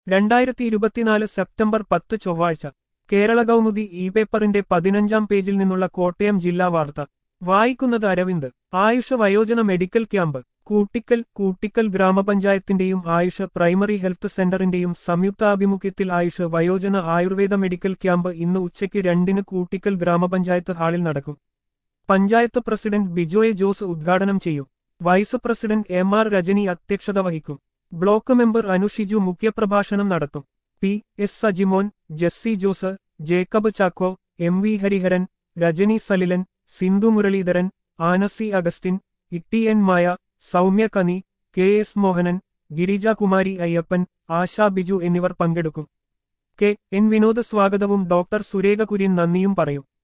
രണ്ടായിരത്തി ഇരുപത്തിനാല് സെപ്റ്റംബർ പത്ത് ചൊവ്വാഴ്ച കേരള കൗമുദി ഇ പേപ്പറിന്റെ പതിനഞ്ചാം പേജിൽ നിന്നുള്ള കോട്ടയം ജില്ലാ വാർത്ത വായിക്കുന്നത് അരവിന്ദ് ആയുഷ വയോജന മെഡിക്കൽ ക്യാമ്പ് കൂട്ടിക്കൽ കൂട്ടിക്കൽ ഗ്രാമപഞ്ചായത്തിന്റെയും ആയുഷ പ്രൈമറി ഹെൽത്ത് സെന്ററിന്റെയും സംയുക്താഭിമുഖ്യത്തിൽ ആയുഷ വയോജന ആയുർവേദ മെഡിക്കൽ ക്യാമ്പ് ഇന്ന് ഉച്ചയ്ക്ക് രണ്ടിന് കൂട്ടിക്കൽ ഗ്രാമപഞ്ചായത്ത് ഹാളിൽ നടക്കും പഞ്ചായത്ത് പ്രസിഡന്റ് ബിജോയ് ജോസ് ഉദ്ഘാടനം ചെയ്യും vice president M R Rajani അധ്യക്ഷത വഹിക്കും ബ്ലോക്ക് മെമ്പർ അനുഷിജു മുഖ്യപ്രഭാഷണം നടത്തും P S Sajimon Jessy Jose Jacob Chacko M V Hariharan Rajani Salilan Sindhu Muraleedharan Ancy Augustine Itty N Maya Soumya Kani K S Mohanan Girijakumari Ayyappan Asha Biju എന്നിവർ പങ്കെടുക്കും കെ എൻ വിനോദ് സ്വാഗതവും ഡോക്ടർ സുരേഖ കുര്യൻ നന്ദിയും പറയും